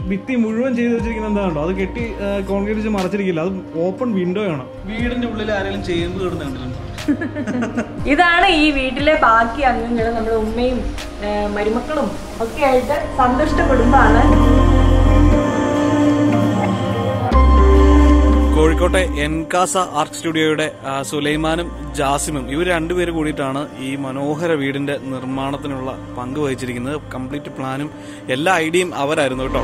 ഭിത്തി മുഴുവൻ ചെയ്ത് വെച്ചിരിക്കുന്ന എന്താണോ അത് കെട്ടി കോൺക്രീറ്റ് വെച്ച് മറച്ചിരിക്കില്ല അത് ഓപ്പൺ വിൻഡോ ആണ് വീടിന്റെ ഉള്ളിൽ ആരെങ്കിലും ചെയ്യുന്നത് കിടന്നുണ്ടല്ലോ ഇതാണ് ഈ വീട്ടിലെ ബാക്കി അംഗങ്ങൾ നമ്മുടെ ഉമ്മയും ആ, മരുമക്കളും ഒക്കെ ആയിട്ട് സന്തുഷ്ട കുടുംബമാണ് കോഴിക്കോട്ടെ എൻകാസ ആർട്ട് സ്റ്റുഡിയോയുടെ ആ, സുലൈമാനും ജാസിമും ഇവർ രണ്ടുപേരും കൂടിയിട്ടാണ് ഈ മനോഹര വീടിന്റെ നിർമ്മാണത്തിനുള്ള പങ്ക് വഹിച്ചിരിക്കുന്നത് കംപ്ലീറ്റ് പ്ലാനും എല്ലാ ഐഡിയയും അവരായിരുന്നു കേട്ടോ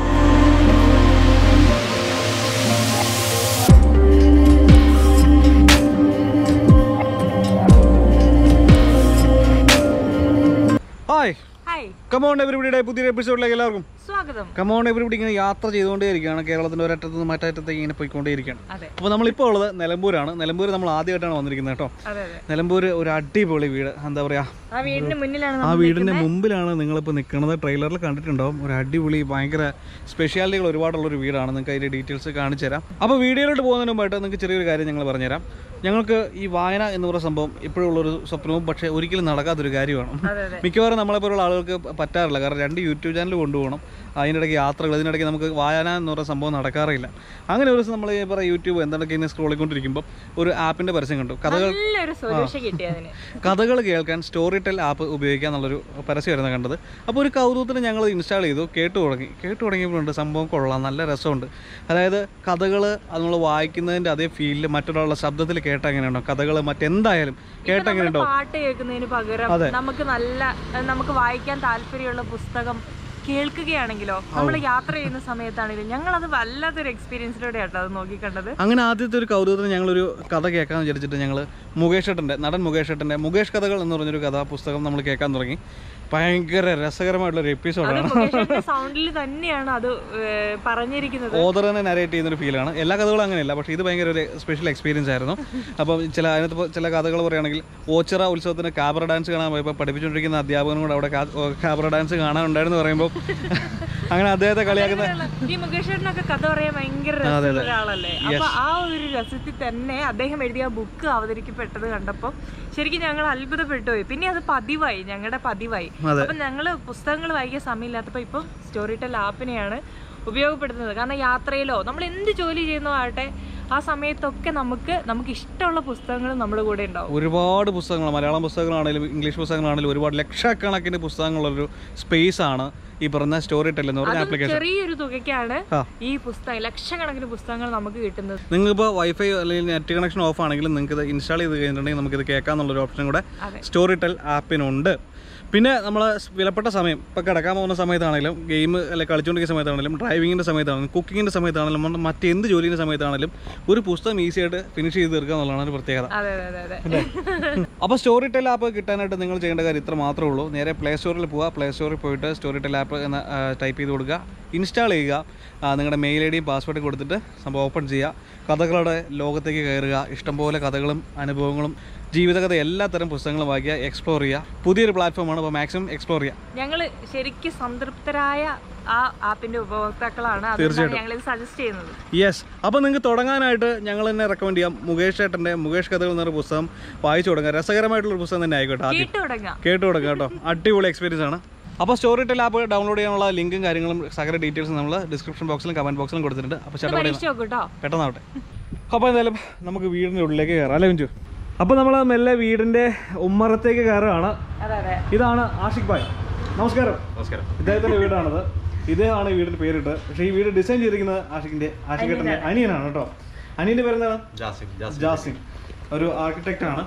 ഹായ് ഹായ് കമോൺ എവരിബിയുടെ പുതിയൊരു എപ്പിസോഡിലേക്ക് എല്ലാവർക്കും സ്വാഗതം കമോൺ എവരിബിടി ഇങ്ങനെ യാത്ര ചെയ്തുകൊണ്ടേയിരിക്കുകയാണ് കേരളത്തിന്റെ ഒരറ്റത്ത് നിന്ന് മറ്ററ്റത്തേക്ക് ഇങ്ങനെ പോയിക്കൊണ്ടേയിരിക്കുകയാണ് അതെ അപ്പോൾ നമ്മളിപ്പോൾ ഉള്ളത് നിലമ്പൂരാണ് നിലമ്പൂർ നമ്മൾ ആദ്യമായിട്ടാണ് വന്നിരിക്കുന്നത് കേട്ടോ അതെ അതെ നിലമ്പൂർ ഒരു അടിപൊളി വീട് എന്താ പറയാ ആ വീടിന്റെ മുന്നിലാണ് ആ നമ്മൾ വീടിന്റെ മുമ്പിലാണ് നിങ്ങളിപ്പോൾ നിൽക്കുന്നത് ട്രെയിലറിൽ കണ്ടിട്ടുണ്ടാവും ഒരു അടിപൊളി ഭയങ്കര സ്പെഷ്യാലിറ്റികൾ ഒരുപാടുള്ളൊരു വീടാണ് നിങ്ങൾക്ക് അതിന്റെ ഡീറ്റെയിൽസ് കാണിച്ചു തരാം അപ്പോൾ വീഡിയോയിലോട്ട് പോകുന്നതിന് മുമ്പായിട്ട് നിങ്ങൾക്ക് ചെറിയൊരു കാര്യം ഞങ്ങൾ പറഞ്ഞുതരാം ഞങ്ങൾക്ക് ഈ വായന എന്ന് പറയുന്ന സംഭവം ഇപ്പോഴുള്ളൊരു സ്വപ്നവും പക്ഷേ ഒരിക്കലും നടക്കാത്തൊരു കാര്യമാണ് അതെ അതെ മിക്കവാറും നമ്മളെപ്പോലുള്ള ആളുകൾക്ക് പറ്റാറില്ല കാരണം രണ്ട് യൂട്യൂബ് ചാനൽ കൊണ്ടുപോകണം അതിനിടയ്ക്ക് യാത്രകൾ ഇതിനിടയ്ക്ക് നമുക്ക് വായന എന്ന് പറയുന്ന സംഭവം നടക്കാറില്ല അങ്ങനെ ഒരു ദിവസം നമ്മൾ ഈ പറയുക യൂട്യൂബ് എന്തൊക്കെ ഇങ്ങനെ സ്ക്രോൾ ചെയ്തുകൊണ്ടിരിക്കുമ്പോൾ ഒരു ആപ്പിൻ്റെ പരസ്യം കണ്ടു കഥകൾ നല്ലൊരു സൊല്യൂഷൻ കിട്ടി അതിന് കഥകൾ കേൾക്കാൻ സ്റ്റോറി ടെൽ ആപ്പ് ഉപയോഗിക്കുക എന്നുള്ളൊരു പരസ്യമായിരുന്നു കണ്ടത് അപ്പോൾ ഒരു കൗതുകത്തിന് ഞങ്ങൾ ഇൻസ്റ്റാൾ ചെയ്തു കേട്ടു തുടങ്ങി കേട്ടു തുടങ്ങിയപ്പോഴുണ്ട് സംഭവം കൊള്ളാം നല്ല രസമുണ്ട് അതായത് കഥകൾ അത് നമ്മൾ വായിക്കുന്നതിൻ്റെ അതേ ഫീലിൽ മറ്റൊരാളുടെ ശബ്ദത്തിൽ കേട്ട എങ്ങനെയുണ്ടോ കഥകൾ മറ്റെന്തായാലും കേട്ട നമ്മള് എങ്ങനെയുണ്ടോ പാട്ട് കേൾക്കുന്നതിന് പകരം അതെ. നമുക്ക് നല്ല നമുക്ക് വായിക്കാൻ താല്പര്യമുള്ള പുസ്തകം കേൾക്കുകയാണെങ്കിലോ നമ്മൾ യാത്ര ചെയ്യുന്ന സമയത്താണെങ്കിലും ഞങ്ങൾ അത് വല്ലാത്തൊരു എക്സ്പീരിയൻസിലൂടെ ആട്ടോ അത് നോക്കിക്കണ്ടത് അങ്ങനെ ആദ്യത്തെ ഒരു കൗതുകത്തിന് ഞങ്ങളൊരു കഥ കേൾക്കാമെന്ന് വിചാരിച്ചിട്ട് ഞങ്ങൾ മുകേഷ് ഏട്ടൻ്റെ നടൻ മുകേഷ് ഏട്ടൻ്റെ മുകേഷ് കഥകൾ എന്ന് പറഞ്ഞൊരു കഥാപുസ്തകം നമ്മൾ കേൾക്കാൻ തുടങ്ങി ഭയങ്കര രസകരമായിട്ടുള്ളൊരു അത് എപ്പിസോഡാണ് സൗണ്ടിൽ തന്നെയാണ് അത് ഏഹ്, പറഞ്ഞിരിക്കുന്നത് ഓദർ തന്നെ നരേറ്റ് ചെയ്യുന്നൊരു ഫീലാണ് എല്ലാ കഥകളും അങ്ങനെയല്ല പക്ഷേ ഇത് ഭയങ്കര ഒരു സ്പെഷ്യൽ എക്സ്പീരിയൻസ് ആയിരുന്നു അപ്പം ചില അതിനകത്ത് ഇപ്പൊ ചില കഥകൾ പറയുകയാണെങ്കിൽ ഓച്ചിറ ഉത്സവത്തിന് കാബറ ഡാൻസ് കാണാൻ പോയപ്പോൾ പഠിപ്പിച്ചുകൊണ്ടിരിക്കുന്ന അധ്യാപകനും കൂടെ അവിടെ കാ- ഓ, കാബറ ഡാൻസ് കാണാനുണ്ടായിരുന്നു പറയുമ്പോൾ അങ്ങനെ അദ്ദേഹത്തെ കളിയാക്കുന്ന ഈ മുകേഷ് ചേട്ടനൊക്കെ കഥ പറയാൻ ഭയങ്കര രസമുള്ള ഒരാളല്ലേ അപ്പൊ ആ ഒരു രസത്തിൽ തന്നെ അദ്ദേഹം എഴുതിയ ബുക്ക് അവതരിക്കപ്പെട്ടത് കണ്ടപ്പോൾ ശരിക്കും ഞങ്ങൾ അത്ഭുതപ്പെട്ടു പോയി പിന്നെ അത് പതിവായി ഞങ്ങളുടെ പതിവായി അതെ. അപ്പൊ ഞങ്ങള് പുസ്തകങ്ങൾ വായിക്കാൻ സമയമില്ലാത്തപ്പോ ഇപ്പം സ്റ്റോറി ടെൽ ആപ്പിനെയാണ് ഉപയോഗപ്പെടുത്തുന്നത് കാരണം യാത്രയിലോ നമ്മൾ എന്ത് ജോലി ചെയ്യുന്നോ ആവട്ടെ ആ സമയത്തൊക്കെ നമുക്ക് നമുക്ക് ഇഷ്ടമുള്ള പുസ്തകങ്ങൾ നമ്മുടെ കൂടെ ഉണ്ടാവും ഒരുപാട് പുസ്തകങ്ങൾ മലയാളം പുസ്തകങ്ങളാണെങ്കിലും ഇംഗ്ലീഷ് പുസ്തകങ്ങളാണെങ്കിലും ഒരുപാട് ലക്ഷക്കണക്കിന് പുസ്തകങ്ങളുള്ളൊരു സ്പേസ് ആണ് ഈ പറഞ്ഞ സ്റ്റോറി ടെൽ എന്ന് പറഞ്ഞ അതും ആപ്ലിക്കേഷൻ ചെറിയൊരു തുകയ്ക്കാണ് ആ. ഈ പുസ്തകം ലക്ഷക്കണക്കിന് പുസ്തകങ്ങൾ നമുക്ക് കിട്ടുന്നത് നിങ്ങളിപ്പോൾ വൈഫൈ അല്ലെങ്കിൽ നെറ്റ് കണക്ഷൻ ഓഫ് ആണെങ്കിലും നിങ്ങൾക്ക് ഇത് ഇൻസ്റ്റാൾ ചെയ്ത് കഴിഞ്ഞിട്ടുണ്ടെങ്കിൽ നമുക്കിത് കേൾക്കാന്നുള്ളൊരു ഓപ്ഷൻ കൂടെ അതെ. സ്റ്റോറി ടെൽ ആപ്പിനുണ്ട് പിന്നെ നമ്മൾ വിലപ്പെട്ട സമയം ഇപ്പോൾ കിടക്കാൻ പോകുന്ന സമയത്താണെങ്കിലും ഗെയിം അല്ലെങ്കിൽ കളിച്ചുകൊണ്ടിരിക്കുന്ന സമയത്താണെങ്കിലും ഡ്രൈവിങ്ങിൻ്റെ സമയത്താണെങ്കിലും കുക്കിങ്ങിൻ്റെ സമയത്താണെങ്കിലും മറ്റ് മറ്റെന്ത് ജോലിൻ്റെ സമയത്താണെങ്കിലും ഒരു പുസ്തകം ഈസി ആയിട്ട് ഫിനിഷ് ചെയ്ത് തീർക്കുക എന്നുള്ളതാണ് ഒരു പ്രത്യേകത അതെ അതെ അതെ അതെ അപ്പോൾ സ്റ്റോറി ടെൽ ആപ്പ് കിട്ടാനായിട്ട് നിങ്ങൾ ചെയ്യേണ്ട കാര്യം ഇത്ര മാത്രമേ ഉള്ളൂ നേരെ പ്ലേ സ്റ്റോറിൽ പോവുക പ്ലേ സ്റ്റോറിൽ പോയിട്ട് സ്റ്റോറി ടെൽ ആപ്പ് എന്ന് ടൈപ്പ് ചെയ്ത് കൊടുക്കുക ഇൻസ്റ്റാൾ ചെയ്യുക ആ, നിങ്ങളുടെ മെയിൽ ഐ ഡിയും പാസ്വേഡും കൊടുത്തിട്ട് സംഭവം ഓപ്പൺ ചെയ്യുക കഥകളുടെ ലോകത്തേക്ക് കയറുക ഇഷ്ടംപോലെ കഥകളും അനുഭവങ്ങളും ജീവിതകഥ എല്ലാ തരം പുസ്തകങ്ങളും വായിക്കുക എക്സ്പ്ലോർ ചെയ്യുക പുതിയൊരു പ്ലാറ്റ്ഫോമാണ് അപ്പോൾ മാക്സിമം എക്സ്പ്ലോർ ചെയ്യുക ഞങ്ങള് ശരിക്കും സംതൃപ്തരായ ആ ആപ്പിന്റെ ഉപഭോക്താക്കളാണ് അതുകൊണ്ടാണ് ഞങ്ങൾ ഇത് സജസ്റ്റ് ചെയ്യുന്നത് യെസ് അപ്പോൾ നിങ്ങൾക്ക് തുടങ്ങാനായിട്ട് ഞങ്ങൾ തന്നെ റെക്കമെൻഡ് ചെയ്യാം മുകേഷ് ചേട്ടൻ്റെ മുകേഷ് കഥകൾ എന്നൊരു പുസ്തകം വായിച്ചു തുടങ്ങുക രസകരമായിട്ടുള്ള പുസ്തകം തന്നെ ആയിക്കോട്ടെ ആദ്യം കേട്ടു തുടങ്ങാം കേട്ടു കൊടുക്കുക കേട്ടോ അടിപൊളി എക്സ്പീരിയൻസ് ആണ് അപ്പോൾ സ്റ്റോറി ടെൽ ആപ്പ് ഡൗൺലോഡ് ചെയ്യാനുള്ള ലിങ്കും കാര്യങ്ങളും സകല ഡീറ്റെയിൽസും നമ്മൾ ഡിസ്ക്രിപ്ഷൻ ബോക്സിലും കമന്റ് ബോക്സിലും കൊടുത്തിട്ടുണ്ട് അപ്പോൾ ചേട്ടാ പരീക്ഷ നോക്കൂ കേട്ടോ പെട്ടെന്നാവട്ടെ അപ്പോൾ എന്തായാലും നമുക്ക് വീടിൻ്റെ ഉള്ളിലേക്ക് കയറാം അല്ലേ മിഞ്ചു അപ്പോൾ നമ്മൾ മെല്ലെ വീടിൻ്റെ ഉമ്മറത്തേക്ക് കയറുകയാണ് അതെ അതെ ഇതാണ് ആഷിഖ് ഭായ് നമസ്കാരം നമസ്കാരം ഇദ്ദേഹത്തിൻ്റെ വീടാണത് ഇദ്ദേഹമാണ് ഈ വീടിൻ്റെ പേരിട്ട് പക്ഷേ ഈ വീട് ഡിസൈൻ ചെയ്തിരിക്കുന്നത് ആഷിഖിൻ്റെ ആഷിഖേട്ടൻ്റെ അനിയനാണ് കേട്ടോ അനിയൻ്റെ പേരെന്താണ് ജാസിം ജാസിം ജാസിം ഒരു ആർക്കിടെക്റ്റ് ആണ്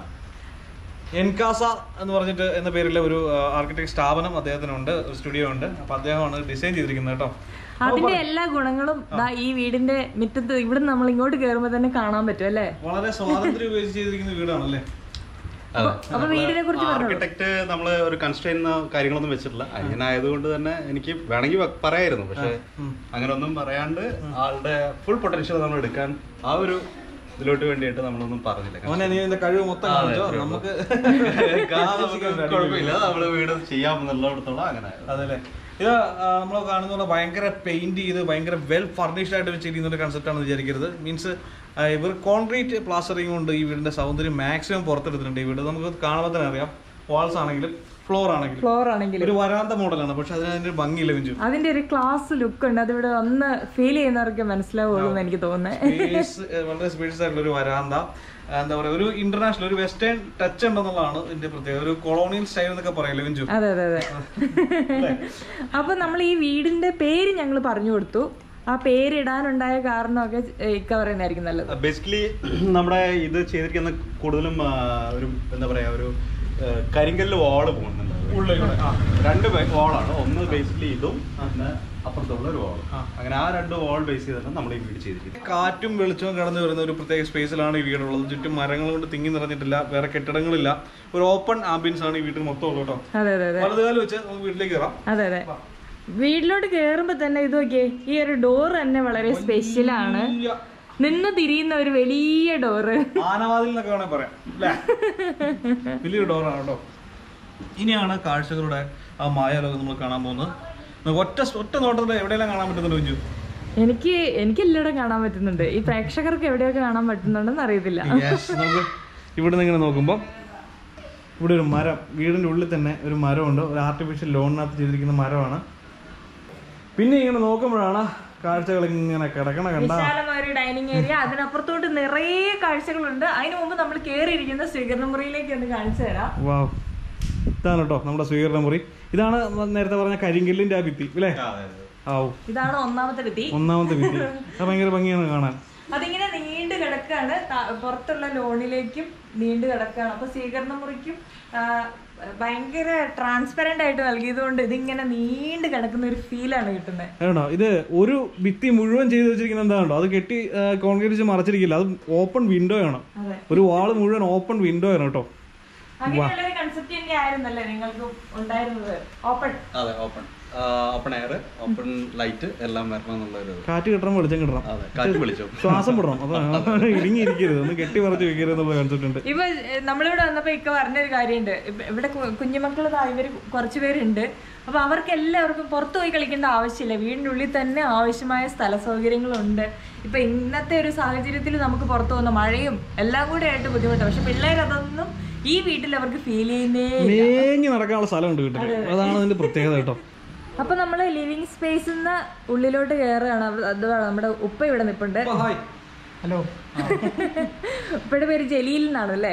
എൻകാസ എന്ന് പറഞ്ഞിട്ട് എന്ന പേരിലെ ഒരു ആർക്കിടെക്ട് സ്ഥാപനം അദ്ദേഹത്തിനുണ്ട് ഒരു സ്റ്റുഡിയോ ഉണ്ട് അപ്പൊ അദ്ദേഹമാണ് ഡിസൈൻ ചെയ്തിരിക്കുന്നത് കേട്ടോ അതിന്റെ എല്ലാ ഗുണങ്ങളും ദാ ഈ വീടിന്റെ മുറ്റത്ത് ഇവിടെ നമ്മൾ ഇങ്ങോട്ട് കയറുമ്പോ തന്നെ കാണാൻ പറ്റും അല്ലേ വളരെ സ്വാതന്ത്ര്യം ഉപയോഗിച്ച് ചെയ്തിരിക്കുന്ന വീടാണല്ലേ അപ്പൊ വീടിനെ കുറിച്ച് ആർക്കിടെക്ട് നമ്മൾ ഒരു കൺസ്ട്രെയിൻ കാര്യങ്ങളൊന്നും വെച്ചിട്ടില്ല അനിയനായതുകൊണ്ട് തന്നെ എനിക്ക് വേണമെങ്കിൽ വ- പറയായിരുന്നു പക്ഷെ അങ്ങനെ ഒന്നും പറയാണ്ട് ആളുടെ ഫുൾ പൊട്ടൻഷ്യൽ നമ്മൾ എടുക്കാൻ ആ ഒരു ഇതിലോട്ട് വേണ്ടിയിട്ട് നമ്മളൊന്നും പറഞ്ഞില്ല മോനെ നീ ഇതിന്റെ കഴിവ് മൊത്തം കാണിച്ചോ നമുക്ക് ആ, നമുക്ക് കുഴപ്പമില്ല നമ്മള് വീട് ചെയ്യാമെന്നുള്ളിടത്തോളം അങ്ങനെ ആയിരുന്നു. അതല്ലേ ഇത് നമ്മൾ കാണുന്ന ഭയങ്കര പെയിന്റ് ചെയ്ത് ഭയങ്കര വെൽ ഫർണിഷ്ഡ് ആയിട്ട് വെച്ചിരിക്കുന്ന ഒരു കൺസെപ്റ്റ് ആണ് വിചാരിക്കരുത് മീൻസ് ഇവർ കോൺക്രീറ്റ് പ്ലാസ്റ്ററിങ് കൊണ്ട് ഈ വീടിന്റെ സൗന്ദര്യം മാക്സിമം പുറത്തെടുത്തിട്ടുണ്ട് ഈ വീട് നമുക്ക് കാണുമ്പോൾ തന്നെ അറിയാം വാൾസ് ആണെങ്കിലും ഫ്ലോർ ആണെങ്കിലും ഫ്ലോർ ആണെങ്കിലും ഒരു വരാന്ത മോഡലാണ് പക്ഷെ അതിന് അതിന്റെ ഒരു ഭംഗിയില്ല വെഞ്ചു അതിന്റെ ഒരു ക്ലാസ് ലുക്ക് ഉണ്ട് അതിവിടെ ഒന്ന് ഫീൽ ചെയ്യുന്നവർക്ക് മനസ്സിലാവുള്ളൂ എന്ന് എനിക്ക് തോന്നുന്നത് സ്പേസ് വളരെ സ്പേഷ്യസ് ആയിട്ടുള്ള ഒരു വരാന്ത ആ, എന്താ പറയാ ഒരു ഇന്റർനാഷണൽ ഒരു വെസ്റ്റേൺ ടച്ച് ഉണ്ടെന്നുള്ളതാണ് ഇതിന്റെ പ്രത്യേകത ഒരു കൊളോണിയൽ സ്റ്റൈൽ എന്നൊക്കെ പറയല്ലേ വെഞ്ചു അതെ അതെ അതെ അപ്പൊ നമ്മൾ ഈ വീടിന്റെ പേര് ഞങ്ങൾ പറഞ്ഞു കൊടുത്തു ആ പേരിടാനുണ്ടായ കാരണമൊക്കെ ഇക്ക പറയുന്നതായിരിക്കും നല്ലത് ബേസിക്കലി നമ്മുടെ ഇത് ചെയ്തിരിക്കുന്ന കൂടുതലും ആ, ഒരു എന്താ പറയാ ഒരു ആ, കരിങ്കല്ല് വാള് പോകുന്നുണ്ട് ഉള്ളിലൂടെ ആ രണ്ട് വാളാണ് ഒന്ന് ബേസിക്കലി ഇതും പിന്നെ അപ്പുറത്തുള്ള ഒരു വാൾ അങ്ങനെ ആ രണ്ട് വാൾ ബേസ് ചെയ്തിട്ടാണ് നമ്മൾ ഈ വീട് ചെയ്തിരിക്കുന്നത് കാറ്റും വെളിച്ചവും കടന്നു വരുന്ന ഒരു പ്രത്യേക സ്പേസിലാണ് ഈ വീടുള്ളത് ചുറ്റും മരങ്ങൾ കൊണ്ട് തിങ്ങി നിറഞ്ഞിട്ടില്ല വേറെ കെട്ടിടങ്ങളില്ല ഒരു ഓപ്പൺ ആംബിയൻസ് ആണ് ഈ വീട്ടിൽ മൊത്തം ഉള്ളത് കേട്ടോ അതെ അതെ അതെ വലതുകാലം വെച്ച് നമുക്ക് വീട്ടിലേക്ക് കയറാം അതെ അതെ വീട്ടിലോട്ട് കേറുമ്പോ തന്നെ ഇത് നോക്കിയേ ഈ ഒരു ഡോർ തന്നെ വളരെ സ്പെഷ്യൽ ആണ് വലിയ നിന്ന് തിരിയുന്ന ഒരു വലിയ ഡോറ് ആനവാതിൽ എന്നൊക്കെ വേണേ പറയാം അല്ലേ വലിയൊരു ഡോറാണ് കേട്ടോ ഇനിയാണ് കാഴ്ചകളുടെ ആ മായാലോകം നമ്മൾ കാണാൻ പോകുന്നത് നമുക്ക് ഒറ്റ ഒറ്റ നോട്ടത്തിൽ എവിടെയെല്ലാം കാണാൻ പറ്റുന്നുണ്ട് കുഞ്ചു എനിക്ക് എനിക്ക് എല്ലായിടും കാണാൻ പറ്റുന്നുണ്ട് ഈ പ്രേക്ഷകർക്ക് എവിടെയൊക്കെ കാണാൻ പറ്റുന്നുണ്ടെന്ന് അറിയത്തില്ല യെസ് നമുക്ക് ഇവിടെ നിന്ന് ഇങ്ങനെ നോക്കുമ്പോൾ ഇവിടെ ഒരു മരം വീടിൻ്റെ ഉള്ളിൽ തന്നെ ഒരു മരമുണ്ട് ഒരു ആർട്ടിഫിഷ്യൽ ലോണിനകത്ത് ചെയ്തിരിക്കുന്ന മരമാണ് പിന്നെ ഇങ്ങനെ നോക്കുമ്പോഴാണ് കാഴ്ചകൾ ഇങ്ങനെ കിടക്കണ കണ്ട വിശാലമായ ഒരു ഡൈനിങ് ഏരിയ അതിനപ്പുറത്തോട്ട് നിറയെ കാഴ്ചകളുണ്ട് അതിനു മുമ്പ് നമ്മൾ കയറിയിരിക്കുന്ന സ്വീകരണ മുറിയിലേക്ക് ഒന്ന് കാണിച്ചു തരാം വാവ് ഇതാണ് കേട്ടോ നമ്മുടെ സ്വീകരണ മുറി ഇതാണ് നേരത്തെ പറഞ്ഞ കരിങ്കല്ലിന്റെ ആ ഭിത്തി അല്ലേ ആവു ഇതാണ് ഒന്നാമത്തെ ഭിത്തി ഒന്നാമത്തെ ഭിത്തി അത് ഭയങ്കര ഭംഗിയാണ് കാണാൻ അതിങ്ങനെ നീണ്ടു കിടക്കാണ് ത- പുറത്തുള്ള ലോണിലേക്കും നീണ്ടു കിടക്കാണ് അപ്പൊ സ്വീകരണ മുറിക്കും ആ, ഭയങ്കര ട്രാൻസ്പെറന്റ് ആയിട്ട് നൽകിയതുകൊണ്ട് ഇതിങ്ങനെ നീണ്ടു കിടക്കുന്ന ഒരു ഫീലാണ് കിട്ടുന്നത് കേട്ടോ ഇത് ഒരു ഭിത്തി മുഴുവൻ ചെയ്ത് വെച്ചിരിക്കുന്നത് എന്താണോ അത് കെട്ടി കോൺക്രീറ്റ് വെച്ച് മറച്ചിരിക്കില്ല അത് ഓപ്പൺ വിൻഡോ ആണ് അതെ ഒരു വാള് മുഴുവൻ ഓപ്പൺ വിൻഡോ ആണ് കേട്ടോ അങ്ങനെയുള്ള ഒരു കൺസെപ്റ്റ് തന്നെ ആയിരുന്നല്ലേ നിങ്ങൾക്ക് ഉണ്ടായിരുന്നത് ഓപ്പൺ അതെ open open air open light എല്ലാം വരണം എന്നുള്ള ഒരു കാറ്റ് കിട്ടണം വെളിച്ചം കിട്ടണം അതെ കാറ്റ് വിളിച്ചു ശ്വാസം വിടണം അപ്പൊ ഇടുങ്ങിയിരിക്കരുത് ഒന്ന് കെട്ടി മറച്ച് വെക്കരുത് എന്നുള്ള കൺസെപ്റ്റ് ഉണ്ട് ഇപ്പൊ എഹ്, നമ്മളിവിടെ വന്നപ്പോ ഇക്ക പറഞ്ഞൊരു കാര്യമുണ്ട് ഇപ്പ- ഇവിടെ കു- കുഞ്ഞുമക്കൾ ദാ ഇവര് കുറച്ച് പേരുണ്ട് അപ്പൊ അവർക്ക് എല്ലാവർക്കും പുറത്തു പോയി കളിക്കേണ്ട ആവശ്യമില്ല വീടിൻ്റെ ഉള്ളിൽ തന്നെ ആവശ്യമായ സ്ഥല സൗകര്യങ്ങളുണ്ട് ഇപ്പൊ ഇന്നത്തെ ഒരു സാഹചര്യത്തിൽ നമുക്ക് പുറത്തു പോകുന്ന മഴയും എല്ലാം കൂടെ ആയിട്ട് ബുദ്ധിമുട്ടാണ് പക്ഷെ പിള്ളേർ അതൊന്നും ഈ വീട്ടിൽ അവർക്ക് ഫീൽ ചെയ്യുന്നേ ഇല്ല. മേഞ്ഞ് നടക്കാനുള്ള സ്ഥലമുണ്ട് വീട്ടിൽ അതാണ് അതിന്റെ പ്രത്യേകത കേട്ടോ അപ്പൊ നമ്മള് ലിവിങ് സ്പേസിൽ നിന്ന് ഉള്ളിലോട്ട് കയറുകയാണ് അവ- അത് നമ്മുടെ ഉപ്പ ഇവിടെ നിപ്പുണ്ട് ഹായ് ഹലോ ഉപ്പയുടെ പേര് ജലീൽ എന്നാണ് അല്ലേ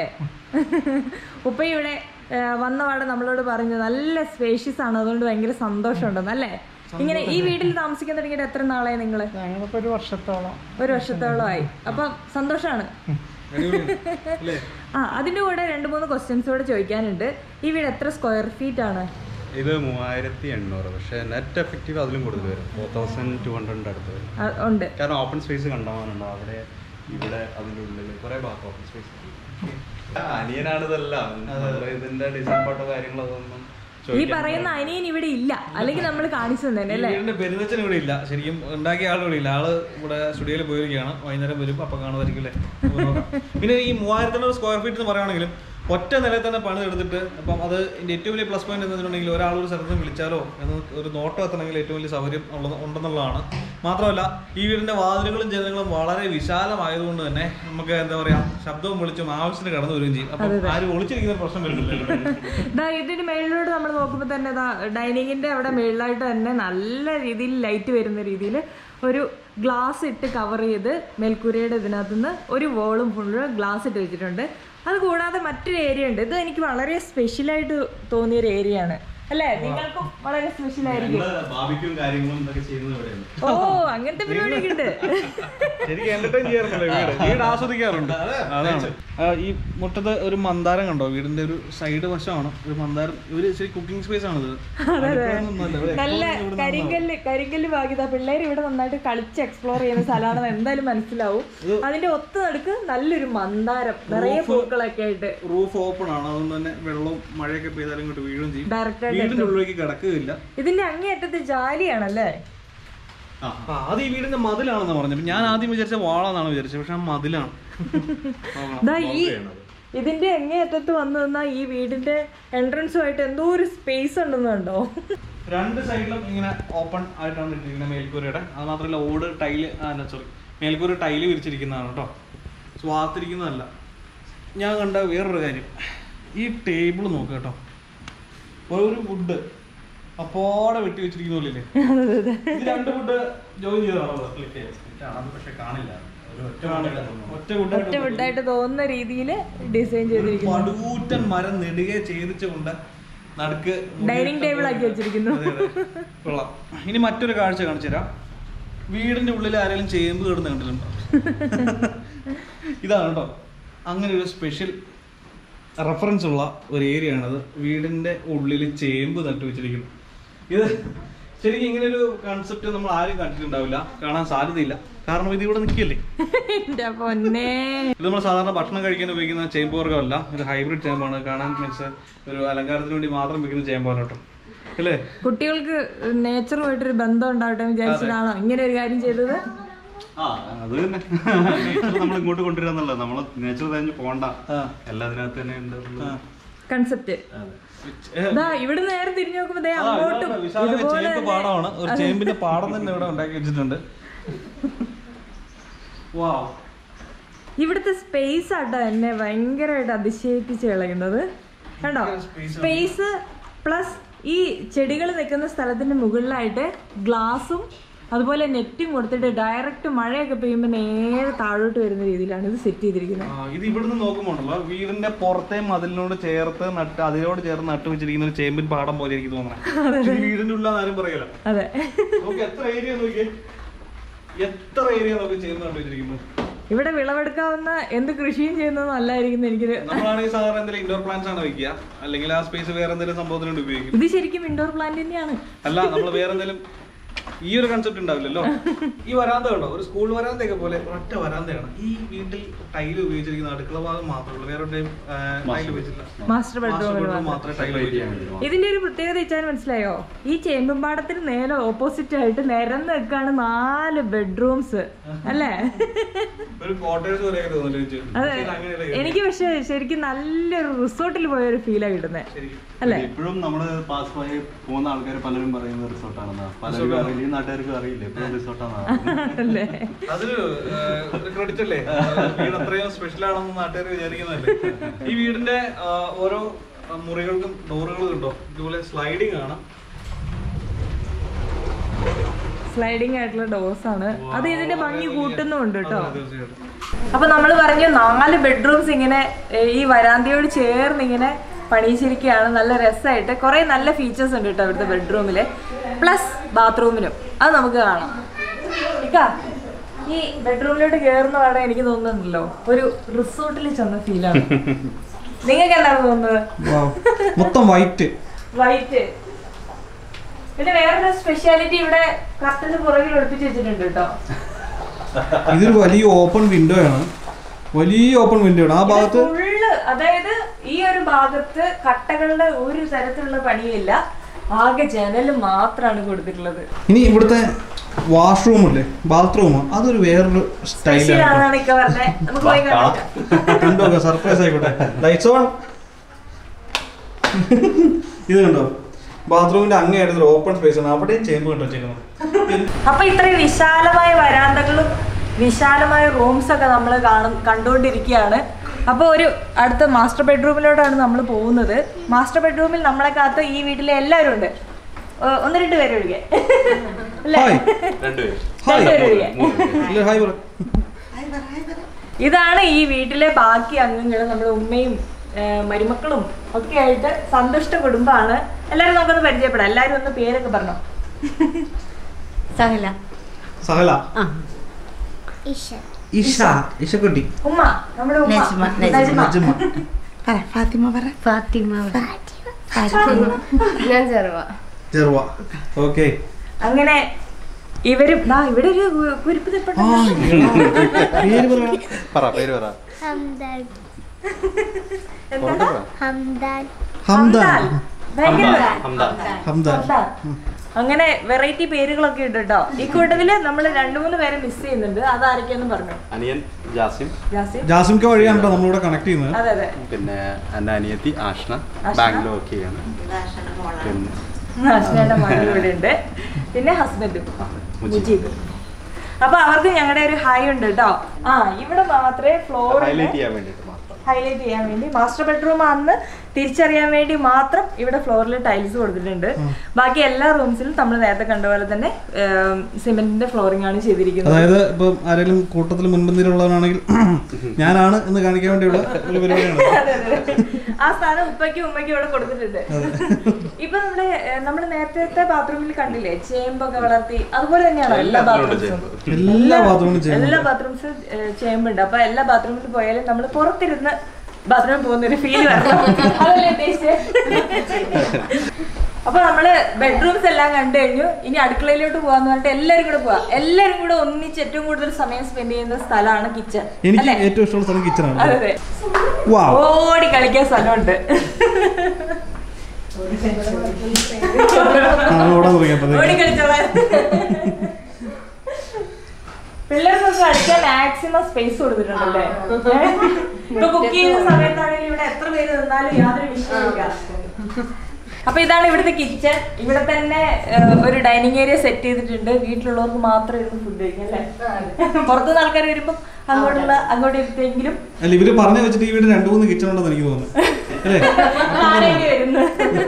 ഉപ്പ ഇവിടെ ആ, വന്ന പാടെ നമ്മളോട് പറഞ്ഞു നല്ല സ്പേഷ്യസ് ആണ് അതുകൊണ്ട് ഭയങ്കര സന്തോഷമുണ്ടെന്ന് അല്ലേ ഇങ്ങനെ ഈ വീട്ടിൽ താമസിക്കാൻ തുടങ്ങിയിട്ട് എത്ര നാളായി നിങ്ങള് ഞങ്ങളിപ്പോ ഒരു വർഷത്തോളം ഒരു വർഷത്തോളമായി അപ്പം സന്തോഷാണ് അല്ലേ ആ അതിന്റെ കൂടെ രണ്ട് മൂന്ന് ക്വസ്റ്റ്യൻസ് കൂടെ ചോദിക്കാനുണ്ട് ഈ വീട് എത്ര സ്ക്വയർ ഫീറ്റ് ആണ് ഇത് മൂവായിരത്തി എണ്ണൂറ് പക്ഷേ നെറ്റ് എഫക്റ്റീവ് അതിലും കൂടുതൽ വരും ഫോർ തൗസൻഡ് ടു ഹൺഡ്രഡിൻ്റെ അടുത്ത് വരും ആ, ഉണ്ട് കാരണം ഓപ്പൺ സ്പേസ് കണ്ടാവാനുണ്ട് അവിടെ ഇവിടെ അതിൻ്റെ ഉള്ളിൽ കുറെ ഭാഗത്ത് ഓപ്പൺ സ്പേസ് അനിയനാണ് ഇതെല്ലാം നമ്മള് ഇതിന്റെ ഡിസൈൻ പാട്ടോ കാര്യങ്ങളോ അതൊന്നും ഈ ചോദിക്കാൻ പറയുന്ന അനിയൻ ഇവിടെ ഇല്ല അല്ലെങ്കിൽ നമ്മൾ കാണിച്ചു തന്നെ ഈ അല്ലേ വീടിന്റെ പെരുന്നച്ചൻ ഇവിടെ ഇല്ല ശരിക്കും ഉണ്ടാക്കിയ ആൾ ഇവിടെ ഇല്ല ആള് ഇവിടെ സ്റ്റുഡിയോയിൽ പോയിരിക്കുകയാണ് വൈകുന്നേരം വരും അപ്പൊ കാണുമായിരിക്കും അല്ലേ അപ്പൊ നോക്കാം. പിന്നെ ഈ മൂവായിരത്തി സ്ക്വയർ ഫീറ്റ് എന്ന് പറയുകയാണെങ്കിലും ഒറ്റ നിലയിൽ തന്നെ പണി എടുത്തിട്ട് അപ്പം അത് ഇതിന്റെ ഏറ്റവും വലിയ പ്ലസ് പോയിന്റ് എന്തെന്നുണ്ടെങ്കിൽ ഒരാൾ ഒരു സ്ഥലത്ത് നിന്ന് വിളിച്ചാലോ എന്ന് ഒരു നോട്ടം എത്തണമെങ്കിൽ ഏറ്റവും വലിയ സൗകര്യം ഉള്ളത് ഉണ്ടെന്നുള്ളതാണ് മാത്രമല്ല ഈ വീടിന്റെ വാതിലുകളും ജനങ്ങളും വളരെ വിശാലമായതുകൊണ്ട് തന്നെ നമുക്ക് എന്താ പറയാ ശബ്ദവും വിളിച്ചും ആവശ്യത്തിന് കടന്നു വരികയും ചെയ്യും അപ്പം ആരും ഒളിച്ചിരിക്കുന്ന പ്രശ്നം വരുന്നില്ല ദാ ഇതിന് മേളിലോട്ട് നമ്മൾ നോക്കുമ്പോൾ തന്നെ ദാ ഡൈനിങ്ങിന്റെ അവിടെ മേളിലായിട്ട് തന്നെ നല്ല രീതിയിൽ ലൈറ്റ് വരുന്ന രീതിയിൽ ഒരു ഗ്ലാസ് ഇട്ട് കവർ ചെയ്ത് മേൽക്കൂരയുടെ ഇതിനകത്തുനിന്ന് ഒരു വോളും ഫുള്ള് ഗ്ലാസ് ഇട്ട് വെച്ചിട്ടുണ്ട് അത് കൂടാതെ മറ്റൊരു ഏരിയ ഉണ്ട് ഇത് എനിക്ക് വളരെ സ്പെഷ്യലായിട്ട് തോന്നിയ ഒരു ഏരിയ ആണ് അല്ലേ നിങ്ങൾക്കും വളരെ സ്പെഷ്യൽ ആയിരിക്കും ബാബിക്കും കാര്യങ്ങളും ഇതൊക്കെ ചെയ്യുന്നത് ഇവിടെയാണ് ഓ അങ്ങനത്തെ പരിപാടിയൊക്കെ ഉണ്ട് ശരിക്കും എന്റർടൈൻ ചെയ്യാറുണ്ടല്ലോ വീട് വീട് ആസ്വദിക്കാറുണ്ട് അതാണ് ആ, ഈ മുറ്റത്ത് ഒരു മന്ദാരം കണ്ടോ വീടിന്റെ ഒരു സൈഡ് വശമാണ് ഒരു മന്ദാരം ഒരു ശരി കുക്കിംഗ് സ്പേസ് ആണ് ഇത് അടുക്കളയൊന്നുമല്ല. ഇവിടെ നല്ല explore ചെയ്യുന്ന ഇവിടെ കരിങ്കല്ല് കരിങ്കല്ല് ഭാഗ്യത പിള്ളേർ ഇവിടെ നന്നായിട്ട് കളിച്ച് എക്സ്പ്ലോർ ചെയ്യുന്ന സ്ഥലമാണെന്ന് എന്തായാലും മനസ്സിലാവും അതിന്റെ ഒത്തു നടുക്ക് നല്ലൊരു മന്ദാരം നിറയെ പൂക്കളൊക്കെ ആയിട്ട് റൂഫ് ഓപ്പൺ ആണ് അതുകൊണ്ട് തന്നെ വെള്ളവും മഴയൊക്കെ പെയ്താലും ഇങ്ങോട്ട് വീഴുകയും ചെയ്യും ഡയറക്റ്റ് വീടിന്റെ ഉള്ളിലേക്ക് കിടക്കുകയില്ല ഇതിന്റെ അങ്ങേയറ്റത്ത് ജാലിയാണല്ലേ ആ ആ അത് ഈ വീടിന്റെ മതിലാണെന്ന് പറഞ്ഞത് ഞാൻ ആദ്യം വിചാരിച്ച വാളാന്നാണ് വിചാരിച്ചത് പക്ഷെ ആ മതിലാണ് നോക്കണം. ദാ ഈ ഇതിന്റെ അങ്ങേയറ്റത്ത് വന്നു നിന്നാ ഈ വീടിന്റെ എൻട്രൻസുമായിട്ട് എന്തോ ഒരു സ്പേസ് ഉണ്ടെന്ന് കണ്ടോ രണ്ട് സൈഡിലും ഇങ്ങനെ ഓപ്പൺ ആയിട്ടാണ് ഇട്ടിരിക്കുന്നത് മേൽക്കൂരയുടെ അത് മാത്രമല്ല ഓട് ടൈല് സോറി മേൽക്കൂര ടൈല് വിരിച്ചിരിക്കുന്നതാണ് കേട്ടോ സ്വാത്തിരിക്കുന്നതല്ല ഞാൻ കണ്ട വേറൊരു കാര്യം ഈ ടേബിൾ നോക്കുക കേട്ടോ ഒരു വുഡ് അപ്പോടെ വെട്ടി വെച്ചിരിക്കുന്നില്ലേ ഇത് രണ്ട് വുഡ് ജോയിൻ ചെയ്തതാണോ അത് പക്ഷെ കാണില്ല ഒരു ഒറ്റ ഒറ്റ വുഡ് ഒറ്റ വുഡായിട്ട് തോന്നുന്ന രീതിയിൽ ഡിസൈൻ ചെയ്തിരിക്കുന്നു പടുകൂറ്റൻ മരം നെടുകെ ഛേദിച്ചുകൊണ്ട് നടുക്ക് ഡൈനിങ് ടേബിൾ ആക്കി വെച്ചിരിക്കുന്നു അതെ, അതെ. കൊള്ളാം ഇനി മറ്റൊരു കാഴ്ച കാണിച്ചു തരാം വീടിന്റെ ഉള്ളിൽ ആരെങ്കിലും ചേമ്പ് കിടന്ന് കണ്ടിട്ടുണ്ടോ ഇതാണ് കേട്ടോ അങ്ങനെ ഒരു സ്പെഷ്യൽ റെഫറൻസ് ഉള്ള ഒരു ഏരിയ ആണത് വീടിന്റെ ഉള്ളിൽ ചേമ്പ് നട്ടു വെച്ചിരിക്കുന്നു ഇത് ശരിക്കും ഇങ്ങനെ ഒരു കൺസെപ്റ്റ് നമ്മൾ ആരും കണ്ടിട്ടുണ്ടാവില്ല കാണാൻ സാധ്യതയില്ല കാരണം ഇത് ഇവിടെ നിൽക്കില്ലേ എന്റെ പൊന്നേ ഇത് നമ്മൾ സാധാരണ ഭക്ഷണം കഴിക്കാൻ ഉപയോഗിക്കുന്ന ചേമ്പ് വർഗ്ഗമല്ല ഇത് ഹൈബ്രിഡ് ചേമ്പാണ് കാണാൻ മീൻസ് ഒരു അലങ്കാരത്തിന് വേണ്ടി മാത്രം വെക്കുന്ന ചേമ്പാണ് കേട്ടോ അല്ലേ കുട്ടികൾക്ക് നേച്ചറുമായിട്ടൊരു ബന്ധം ഉണ്ടാവട്ടെ എന്ന് വിചാരിച്ചിട്ടാണോ ഇങ്ങനെ ഒരു കാര്യം ചെയ്തത് ആ അത് തന്നെ നേച്ചർ നമ്മൾ ഇങ്ങോട്ട് കൊണ്ടുവരാന്നുള്ളത് നമ്മൾ നേച്ചർ തഞ്ഞ് പോണ്ട ആ. എല്ലാം അതിനകത്ത് തന്നെ ഉണ്ട് എന്നുള്ളത്. കൺസെപ്റ്റ് അതെ. ദാ ഇവിടെ നേരെ തിരിഞ്ഞു നോക്കുമ്പോ ദേ ആ, അങ്ങോട്ടും ഇതാണ് വിശാലമായ ഇതുപോലെ ചേമ്പ് തന്നെ പാടമാണ് ഒരു ചേമ്പിന്റെ പാടം തന്നെ ഇവിടെ ഉണ്ടാക്കി വെച്ചിട്ടുണ്ട് വാവ് ഇവിടുത്തെ സ്പേസ് ആട്ടോ എന്നെ ഭയങ്കരമായിട്ട് അതിശയിപ്പിച്ച് കളയുന്നത് കണ്ടോ സ്പേസ് പ്ലസ് ഈ ചെടികൾ നിൽക്കുന്ന സ്ഥലത്തിന്റെ മുകളിലായിട്ട് ഗ്ലാസും അതുപോലെ നെറ്റും കൊടുത്തിട്ട് ഡയറക്റ്റ് മഴയൊക്കെ പെയ്യുമ്പോൾ നേരെ താഴോട്ട് വരുന്ന രീതിയിലാണ് ഇത് സെറ്റ് ചെയ്തിരിക്കുന്നത് ആ, ഇത് ഇവിടുന്ന് നോക്കുമ്പോണ്ടല്ലോ വീടിന്റെ പുറത്തെ മതിലിനോട് ചേർത്ത് നട്ട് അതിനോട് ചേർത്ത് നട്ട് വെച്ചിരിക്കുന്ന ഒരു ചേമ്പിൻ പാടം പോലെ എനിക്ക് തോന്നണേ ഇത് വീടിന്റെ ഉള്ളിൽ ആരും പറയല അതെ നോക്കി എത്ര ഏരിയ നോക്കിയേ എത്ര ഏരിയ നോക്കി ചേമ്പ് നട്ട് വെച്ചിരിക്കുന്നു ഇവിടെ വിളവെടുക്കാവുന്ന എന്ത് കൃഷിയും ചെയ്യുന്നത് നല്ലതായിരിക്കും എനിക്കൊരു നമ്മളാണെങ്കിൽ സാധാരണ എന്തെങ്കിലും ഇൻഡോർ പ്ലാന്റ്സ് ആണ് വെക്കുക അല്ലെങ്കിൽ ആ സ്പേസ് വേറെ എന്തെങ്കിലും സംഭവത്തിന് വേണ്ടി ഉപയോഗിക്കും ഇത് ശരിക്കും ഇൻഡോർ പ്ലാന്റ് തന്നെയാണ് അല്ല നമ്മൾ വേറെ എന്തെങ്കിലും ഈ ഒരു കൺസെപ്റ്റ് ഉണ്ടാവില്ലല്ലോ ഈ വരാന്ത കണ്ടോ ഒരു സ്കൂൾ വരാന്തയൊക്കെ പോലെ ഒറ്റ വരാന്തയാണ് ഈ വീട്ടിൽ ടൈൽ ഉപയോഗിച്ചിരിക്കുന്ന അടുക്കള ഭാഗം മാത്രമേ ഉള്ളൂ വേറെ ടൈൽ ഉപയോഗിച്ചില്ല മാസ്റ്റർ മാസ്റ്റർ ബെഡ്റൂമിൽ ബെഡ്റൂം മാത്രമേ ടൈൽ ഉപയോഗിക്കുള്ളൂ ഇതിന്റെ ഒരു പ്രത്യേകത വെച്ചാൽ മനസ്സിലായോ ഈ ചേമ്പുംപാടത്തിന് നേരെ ഓപ്പോസിറ്റ് ആയിട്ട് നിരന്ന് നിൽക്കാണ് നാല് ബെഡ്റൂംസ് അല്ലേ ഒരു ക്വാർട്ടേഴ്സ് പോലെ തോന്നുന്നു ചേച്ചി. അതെ പക്ഷേ ഇത് അങ്ങനെയല്ല എനിക്ക് പക്ഷെ ശരിക്കും നല്ലൊരു റിസോർട്ടിൽ പോയ ഒരു ഫീലാണ് കിട്ടുന്നത് ശരിക്കും. അല്ലേ ഇപ്പോഴും നമ്മള് പാസ് പോയി പോകുന്ന ആൾക്കാർ പലരും പറയുന്ന റിസോർട്ടാണെന്ന് പലരും അറിയില്ല ഈ നാട്ടുകാർക്ക് അറിയില്ല ഇപ്പോഴും റിസോർട്ടാണ് അല്ലേ അതൊരു ഏഹ്, ഒരു ക്രെഡിറ്റ് അല്ലേ വീട് അത്രയും സ്പെഷ്യൽ ആണെന്ന് നാട്ടുകാർ വിചാരിക്കുന്നതല്ലേ ഈ വീടിന്റെ ആ, ഓരോ ആ, മുറികൾക്കും ഡോറുകളും ഉണ്ടോ ഇതുപോലെ സ്ലൈഡിങ് ആണ് സ്ലൈഡിങ് ആയിട്ടുള്ള ഡോസ് ആണ് അത് ഇതിന്റെ ഭംഗി കൂട്ടുന്നുണ്ട് കേട്ടോ തീർച്ചയായിട്ടും അപ്പൊ നമ്മൾ പറഞ്ഞു നാല് ബെഡ്റൂംസ് ഇങ്ങനെ ഏ, ഈ വരാന്തയോട് ചേർന്ന് ഇങ്ങനെ പണിയിച്ചിരിക്കുകയാണ് നല്ല രസമായിട്ട് കുറെ നല്ല ഫീച്ചേഴ്സ് ഉണ്ട് കേട്ടോ ഇവിടുത്തെ ബെഡ്റൂമില് പ്ലസ് ബാത്റൂമിനും അത് നമുക്ക് കാണാം ഇക്ക ഈ ബെഡ്റൂമിലോട്ട് കയറുന്ന പാടെ എനിക്ക് തോന്നുന്നുണ്ടല്ലോ ഒരു റിസോർട്ടിൽ ചെന്ന ഫീലാണ് നിങ്ങൾക്ക് എന്താണ് തോന്നുന്നത് മൊത്തം വൈറ്റ് വൈറ്റ് പിന്നെ വേറൊരു സ്പെഷ്യാലിറ്റി ഇവിടെ കർട്ടന് പുറകിൽ ഒളിപ്പിച്ച് വെച്ചിട്ടുണ്ട് കേട്ടോ ഇതൊരു വലിയ ഓപ്പൺ വിൻഡോ ആണ് വലിയ ഓപ്പൺ വിൻഡോ ആണ് ആ ഭാഗത്ത് ഫുള്ള് അതായത് ഈ ഒരു ഭാഗത്ത് കട്ടകളുടെ ഒരു തരത്തിലുള്ള പണിയില്ല ആകെ ജനൽ മാത്രമാണ് കൊടുത്തിട്ടുള്ളത് ഇനി ഇവിടുത്തെ വാഷ്റൂം അല്ലേ ബാത്റൂം അതൊരു വേറൊരു സ്റ്റൈലാണ് ശരിയാണെന്നാണ് ഇക്ക പറഞ്ഞത് നമുക്ക് പോയി കാണാം കണ്ടോ സർപ്രൈസ് ആയിക്കോട്ടെ ലൈറ്റ്സ് ഓൺ ഇത് കണ്ടോ ബാത്റൂമിന്റെ അങ്ങേയായിട്ട് ഒരു ഓപ്പൺ സ്പേസ് ആണ് അവിടെയും ചേമ്പ് കണ്ടോ വെച്ചേക്കുന്നത് അപ്പൊ ഇത്രയും വിശാലമായ വരാന്തകളും വിശാലമായ റൂംസ് ഒക്കെ നമ്മൾ കാണും കണ്ടുകൊണ്ടിരിക്കുകയാണ് അപ്പോൾ ഒരു അടുത്ത മാസ്റ്റർ ബെഡ്റൂമിലോട്ടാണ് നമ്മൾ പോകുന്നത് മാസ്റ്റർ ബെഡ്റൂമിൽ നമ്മളെ കാത്ത് ഈ വീട്ടിലെ എല്ലാവരും ഉണ്ട് ഏ, ഒന്ന് രണ്ട് പേര് ഒഴികെ അല്ലേ ഹായ് രണ്ടുപേരും രണ്ടുപേര് ഒഴികെ ഇല്ല ഹായ് പറ ഇതാണ് ഈ വീട്ടിലെ ബാക്കി അംഗങ്ങൾ നമ്മുടെ ഉമ്മയും ഏ, മരുമക്കളും ഒക്കെ ആയിട്ട് സന്തുഷ്ട കുടുംബമാണ് എല്ലാവരും നമുക്കൊന്ന് പരിചയപ്പെടാം എല്ലാവരും ഒന്ന് പേരൊക്കെ പറഞ്ഞോ സഹല സഹല ആ ഇഷ ഇഷക്കുട്ടി ഉമ്മ നമ്മുടെ ഉമ്മ നജ്മ, നജ്മ. നജ്മ. നജ്മ. പറ ഫാത്തിമ പറ ഫാത്തിമ ഫാത്തിമ ഞാൻ ചെറുവ ചെറുവ ഓക്കെ അങ്ങനെ ഇവരും ദാ ഇവിടെ ഒരു കു- കുരിപ്പ് ആ നിൽപ്പുണ്ട് പേര് പറ പറ പേര് പറ ഹംദാൻ എന്താണ് ഹംദാൻ ഹംദാൻ ഭയങ്കര ഹംദാൻ ഹംദാൻ ഹംദാൻ. അങ്ങനെ വെറൈറ്റി പേരുകളൊക്കെ ഉണ്ട് കേട്ടോ ഈ കൂട്ടത്തില് നമ്മൾ രണ്ടു മൂന്ന് പേരെ മിസ് ചെയ്യുന്നുണ്ട് അതാരൊക്കെയെന്ന് പറഞ്ഞു അനിയൻ ജാസിം ജാസിം ജാസിംക്ക് വഴിയാണ് കേട്ടോ നമ്മളിവിടെ കണക്ട് ചെയ്യുന്നത് അതെ അതെ പിന്നെ എൻ്റെ അനിയത്തി ആഷ്ന ആഷ്ന. ബാംഗ്ലൂർ വർക്ക് ചെയ്യാണ് പിന്നെ അശ്വന്റെ മകൾ ഇവിടെ ഉണ്ട് പിന്നെ ഹസ്ബൻഡും മുജീബ്. മുജീബ് അപ്പൊ അവർക്ക് ഞങ്ങളുടെ ഒരു ഹായ് ഉണ്ട് കേട്ടോ ആ ഇവിടെ മാത്രമേ ഫ്ലോറിൽ ഹൈലൈറ്റ് ചെയ്യാൻ വേണ്ടിയിട്ട് മാത്രം ഹൈലൈറ്റ് ചെയ്യാൻ വേണ്ടി മാസ്റ്റർ ബെഡ്റൂം ആണെന്ന് തിരിച്ചറിയാൻ വേണ്ടി മാത്രം ഇവിടെ ഫ്ലോറിൽ ടൈൽസ് കൊടുത്തിട്ടുണ്ട് ബാക്കി എല്ലാ റൂംസിലും നമ്മൾ നേരത്തെ കണ്ട പോലെ തന്നെ സിമെന്റിന്റെ ഫ്ലോറിംഗ് ആണ് ചെയ്തിരിക്കുന്നത് അതായത് ഇപ്പം ആരെങ്കിലും കൂട്ടത്തിൽ മുൻപന്തിയിലുള്ളവനാണെങ്കിൽ ഞാനാണ് എന്ന് കാണിക്കാൻ വേണ്ടിയുള്ള ഒരു പരിപാടിയാണ് അതെ, അതെ. ആ സ്ഥാനം ഉപ്പയ്ക്കും ഉമ്മയ്ക്കും ഇവിടെ കൊടുത്തിട്ടുണ്ട് ഇപ്പൊ നമ്മുടെ ഏഹ്, നമ്മുടെ നേരത്തെ ബാത്റൂമിൽ കണ്ടില്ലേ ചേമ്പൊക്കെ വളർത്തി അതുപോലെ തന്നെയാണോ എല്ലാ ബാത്റൂംസും എല്ലാ ബാത്റൂമിലും ചെയ്യുന്നത് എല്ലാ ബാത്റൂംസും ചേമ്പുണ്ട് അപ്പൊ എല്ലാ ബാത്റൂമിൽ പോയാലും നമ്മൾ പുറത്തിരുന്ന് ബാത്റൂമിൽ പോകുന്ന ഒരു ഫീൽ വരണം അതല്ലേ ഉദ്ദേശിച്ചത് അപ്പൊ നമ്മള് ബെഡ്റൂംസ് എല്ലാം കണ്ടു കഴിഞ്ഞു ഇനി അടുക്കളയിലോട്ട് പോവാന്ന് പറഞ്ഞിട്ട് എല്ലാരും കൂടെ പോവാ എല്ലാരും കൂടെ ഒന്നിച്ച് ഏറ്റവും കൂടുതൽ സമയം സ്പെൻഡ് ചെയ്യുന്ന സ്ഥലമാണ് കിച്ചൺ എനിക്ക് ഏറ്റവും ഇഷ്ടമുള്ള സ്ഥലം കിച്ചണാണ് അതെ അതെ വാ ഓടി കളിക്കാൻ സ്ഥലമുണ്ട് ഓടാൻ തുടങ്ങിയപ്പോ ഓടി കളിച്ചോളാൻ പിള്ളേർക്കൊക്കെ കളിക്കാൻ മാക്സിമം സ്പേസ് കൊടുത്തിട്ടുണ്ടല്ലേ ഇപ്പൊ കുക്ക് ചെയ്യുന്ന സമയത്താണെങ്കിൽ ഇവിടെ എത്ര പേര് നിന്നാലും യാതൊരു വിഷയമില്ല അപ്പൊ ഇതാണ് ഇവിടുത്തെ കിച്ചൺ ഇവിടെ തന്നെ ഏഹ്, ഒരു ഡൈനിങ് ഏരിയ സെറ്റ് ചെയ്തിട്ടുണ്ട് വീട്ടിലുള്ളവർക്ക് മാത്രം ഇരുന്ന് ഫുഡ് കഴിക്കാം അല്ലേ പുറത്തുനിന്ന് ആൾക്കാർ വരുമ്പോൾ അങ്ങോട്ടുള്ള അങ്ങോട്ട് ഇരുത്തെങ്കിലും അല്ല ഇവര് പറഞ്ഞു വെച്ചിട്ട് ഈ വീട് രണ്ടു മൂന്ന് കിച്ചൺ ഉണ്ടെന്ന് എനിക്ക് തോന്നുന്നു അല്ലേ കാണേണ്ടി വരുന്നു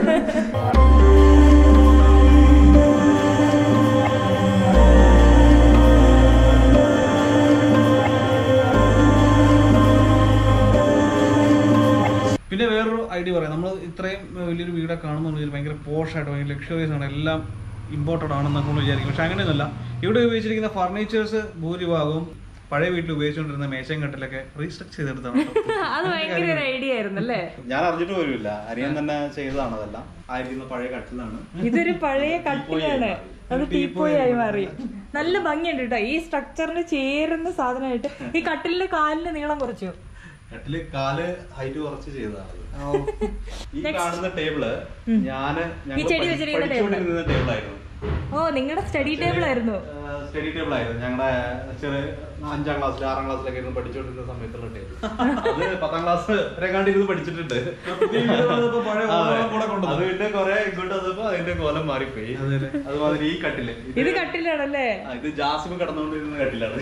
പിന്നെ വേറൊരു ഐഡിയ പറയാം നമ്മൾ ഇത്രയും വലിയൊരു വീടൊക്കെ കാണുമ്പോൾ ഇത് ഭയങ്കര പോഷായിട്ട് ഭയങ്കര ലക്ഷറിയസ് ആണ് എല്ലാം ഇമ്പോർട്ടഡ് ആണെന്നൊക്കെ നമ്മൾ വിചാരിക്കും പക്ഷെ അങ്ങനെയൊന്നുമല്ല ഇവിടെ ഉപയോഗിച്ചിരിക്കുന്ന ഫർണിച്ചേഴ്സ് ഭൂരിഭാഗവും പഴയ വീട്ടിൽ ഉപയോഗിച്ചുകൊണ്ടിരുന്ന മേശയും കട്ടിലൊക്കെ റീസ്ട്രക്ചർ ചെയ്തെടുത്താണ് കേട്ടോ. അത് ഭയങ്കര ഒരു ഐഡിയ ആയിരുന്നു അല്ലേ ഞാൻ അറിഞ്ഞിട്ട് പോലുമില്ല അരിയൻ തന്നെ ചെയ്തതാണ് അതെല്ലാം ആയിരിക്കുന്ന പഴയ കട്ടിലാണ് ഇതൊരു പഴയ കട്ടിലാണ് അത് ടീപ്പോയി ആയി മാറി നല്ല ഭംഗിയുണ്ട് കേട്ടോ ഈ സ്ട്രക്ചറിന് ചേരുന്ന സാധനമായിട്ട് ഈ കട്ടിലിന്റെ കാലിന് നീളം കുറച്ചു കട്ടില് കാല് ഹൈറ്റ് കുറച്ച് ചെയ്തതാണ് ഈ കാണുന്ന ടേബിള് ഞാന് ഈ ചെടി വെച്ചിരിക്കുന്ന table. പഠിച്ചുകൊണ്ടിരുന്ന ടേബിൾ ആയിരുന്നു ഓ നിങ്ങളുടെ സ്റ്റഡി ടേബിൾ ആയിരുന്നു സ്റ്റഡി ടേബിൾ ആയിരുന്നു ഞങ്ങളുടെ ചെറിയ അഞ്ചാം ക്ലാസ്സിൽ ആറാം ക്ലാസ്സിലൊക്കെ ഇരുന്ന് പഠിച്ചുകൊണ്ടിരുന്ന സമയത്തുള്ള ടേബിൾ അത് പത്താം ക്ലാസ് വരെ കണ്ടിരുന്ന് പഠിച്ചിട്ടുണ്ട് ഈ വീട് വന്നപ്പോ പഴയ ഓർമ്മകൾ കൂടെ കൊണ്ടുവന്നു. അത് പിന്നെ കൊറേ ഇങ്ങോട്ട് വന്നപ്പോ അതിന്റെ കോലം മാറിപ്പോയി അതുമാതിരി ഈ കട്ടില് ഇത് കട്ടിലാണല്ലേ ആ, ഇത് ജാസിമ് കടന്നുകൊണ്ടിരുന്ന കട്ടിലാണ്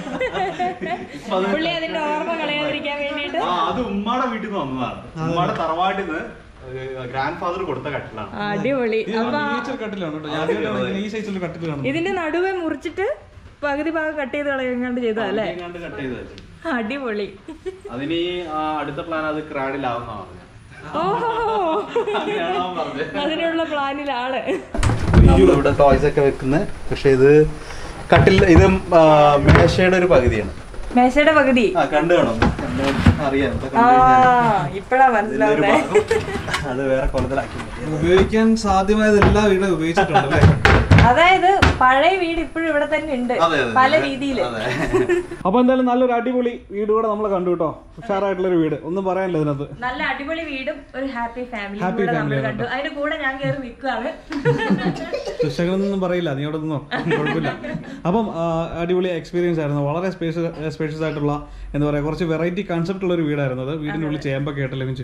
പുള്ളി അതിന്റെ ഓർമ്മ കളയാതിരിക്കാൻ വേണ്ടിയിട്ട് ആ അത് ഉമ്മാടെ വീട്ടിൽ നിന്ന് വന്നതാണ് ഉമ്മാടെ തറവാട്ടിൽ നിന്ന് ഗ്രാൻഡ് ഫാദർ കൊടുത്ത കട്ടിലാണ് അടിപൊളി ഇത് miniature കട്ടിലാണ് കേട്ടോ ഞാൻ ആദ്യമായിട്ടാണ് ഇങ്ങനെ ഈ സൈസിൽ കട്ടിൽ കാണുന്നത് ഇതിന്റെ നടുവെ മുറിച്ചിട്ട് പകുതി ഭാഗം കട്ട് ചെയ്ത് കളയാണ്ട് ചെയ്തതാ അല്ലേ കണ്ട് കട്ട് ചെയ്ത് വെച്ചു അടിപൊളി അതിന് ഈ, ആ, അടുത്ത പ്ലാൻ അത് ക്രാഡിലാവുന്ന പറഞ്ഞു ഓഹോ അങ്ങനെയാണ് അവൻ പറഞ്ഞത് അതിനുള്ള പ്ലാനിലാണ് ഇവിടെ ടോയ്സ് ഒക്കെ വെക്കുന്നത് പക്ഷെ ഇത് കട്ടിൽ ഇത് ആ, മേശയുടെ ഒരു പകുതിയാണ് മേശയുടെ പകുതി ആ കണ്ടു കാണും കണ്ട് അറിയാം ഇപ്പൊ ആ കണ്ടു കഴിഞ്ഞാല് ഇപ്പഴാ ഇതിന്റെ ഒരു മനസ്സിലാവുന്നേ ഭാഗം അത് വേറെ കൊലത്തിലാക്കി ഉപയോഗിക്കാൻ സാധ്യമായതെല്ലാം ഇവിടെ ഉപയോഗിച്ചിട്ടുണ്ട് അല്ലേ അതായത് പഴയ വീട് ഇപ്പോഴും ഇവിടെ തന്നെ ഉണ്ട് അതെ, അതെ, പല അതെ. രീതിയില് അതെ അപ്പൊ എന്തായാലും നല്ലൊരു അടിപൊളി വീട് കൂടെ നമ്മൾ കണ്ടു കേട്ടോ ഉഷാറായിട്ടുള്ള ഒരു വീട് ഒന്നും പറയാനില്ല ഇതിനകത്ത് നല്ല അടിപൊളി വീടും ഒരു ഹാപ്പി ഫാമിലിയും Happy കൂടെ നമ്മൾ family കണ്ടു അതിന്റെ കൂടെ ഞാൻ കയറി നിൽക്കുകയാണ് ദുശകളൊന്നും പറയില്ല നീ അവിടെ നിന്നോ കുഴപ്പമില്ല അപ്പം ആ, അടിപൊളി എക്സ്പീരിയൻസ് ആയിരുന്നു വളരെ സ്പേഷ്യസ് സ്പേഷ്യസ് ആയിട്ടുള്ള എന്താ പറയാ കുറച്ച് വെറൈറ്റി കൺസെപ്റ്റ് ഉള്ള ഒരു വീടായിരുന്നു അത് വീടിനുള്ളിൽ ചേമ്പൊക്കെ ആയിട്ട് ലഭിച്ചു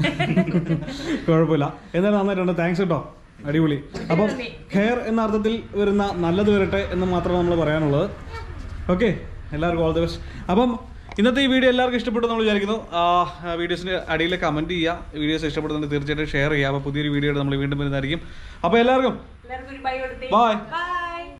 കുഴപ്പമില്ല എന്തായാലും നന്നായിട്ടുണ്ട് താങ്ക്സ് കേട്ടോ അടിപൊളി അപ്പം ഹെയർ എന്ന അർത്ഥത്തിൽ വരുന്ന നല്ലത് വരട്ടെ എന്ന് മാത്രമേ നമ്മൾ പറയാനുള്ളത് ഓക്കെ എല്ലാവർക്കും ഓൾ ദി ബെസ്റ്റ് അപ്പം ഇന്നത്തെ ഈ വീഡിയോ എല്ലാവർക്കും ഇഷ്ടപ്പെട്ടു നമ്മൾ വിചാരിക്കുന്നു ആ വീഡിയോസിന് അടിയിൽ കമൻറ്റ് ചെയ്യുക വീഡിയോസ് ഇഷ്ടപ്പെടുന്നുണ്ട് തീർച്ചയായിട്ടും ഷെയർ ചെയ്യുക അപ്പോൾ പുതിയൊരു വീഡിയോ നമ്മൾ വീണ്ടും വരുന്നതായിരിക്കും അപ്പോൾ എല്ലാവർക്കും എല്ലാവർക്കും ഒരു ബൈ കൊടുത്തേ ബൈ ബൈ